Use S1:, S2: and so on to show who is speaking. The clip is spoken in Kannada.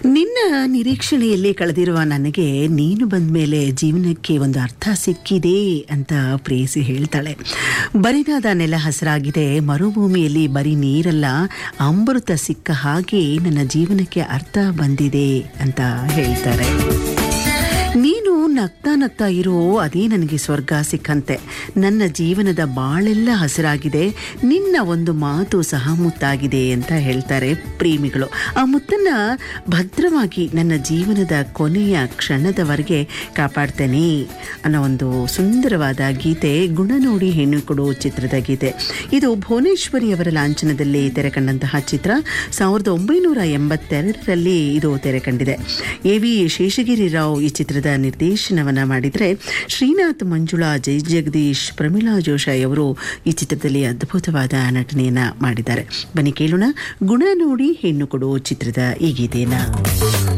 S1: ನಿನ್ನ ನಿರೀಕ್ಷಣೆಯಲ್ಲಿ ಕಳೆದಿರುವ ನನಗೆ ನೀನು ಬಂದ ಮೇಲೆ ಜೀವನಕ್ಕೆ ಒಂದು ಅರ್ಥ ಸಿಕ್ಕಿದೆ ಅಂತ ಪ್ರೇಯಸಿ ಹೇಳ್ತಾಳೆ ಬರಿದಾದ ನೆಲ ಹಸಿರಾಗಿದೆ ಮರುಭೂಮಿಯಲ್ಲಿ ಬರೀ ನೀರಲ್ಲ ಅಮೃತ ಸಿಕ್ಕ ಹಾಗೆ ನನ್ನ ಜೀವನಕ್ಕೆ ಅರ್ಥ ಬಂದಿದೆ ಅಂತ ಹೇಳ್ತಾರೆ ನೀನು ನಗ್ತಾ ನಗ್ತಾ ಇರೋ ಅದೇ ನನಗೆ ಸ್ವರ್ಗ ಸಿಕ್ಕಂತೆ ನನ್ನ ಜೀವನದ ಬಾಳೆಲ್ಲ ಹಸಿರಾಗಿದೆ ನಿನ್ನ ಒಂದು ಮಾತು ಸಹ ಮುತ್ತಾಗಿದೆ ಅಂತ ಹೇಳ್ತಾರೆ ಪ್ರೇಮಿಗಳು ಆ ಮುತ್ತನ್ನ ಭದ್ರವಾಗಿ ನನ್ನ ಜೀವನದ ಕೊನೆಯ ಕ್ಷಣದವರೆಗೆ ಕಾಪಾಡ್ತೇನೆ ಅನ್ನೋ ಒಂದು ಸುಂದರವಾದ ಗೀತೆ ಗುಣ ನೋಡಿ ಹೆಣ್ಣು ಕೊಡು ಚಿತ್ರದ ಗೀತೆ ಇದು ಭುವನೇಶ್ವರಿ ಅವರ ಲಾಂಛನದಲ್ಲಿ ತೆರೆ ಕಂಡಂತಹ ಚಿತ್ರ ಸಾವಿರದ ಒಂಬೈನೂರ ಎಂಬತ್ತೆರಡರಲ್ಲಿ ಇದು ತೆರೆ ಕಂಡಿದೆ ಎ ವಿ ಶೇಷಗಿರಿ ರಾವ್ ಈ ಚಿತ್ರದ ನಿರ್ದೇಶನವನ್ನ ಮಾಡಿದರೆ ಶ್ರೀನಾಥ್ ಮಂಜುಳಾ ಜೈ ಜಗದೀಶ್ ಪ್ರಮೀಳಾ ಜೋಶಾಯ್ ಅವರು ಈ ಚಿತ್ರದಲ್ಲಿ ಅದ್ಭುತವಾದ ನಟನೆಯನ್ನ ಮಾಡಿದ್ದಾರೆ ಬನ್ನಿ ಕೇಳೋಣ ಗುಣ ನೋಡಿ ಹೆಣ್ಣು ಕೊಡು ಚಿತ್ರದ ಈ ಗೀತೆಯನ್ನ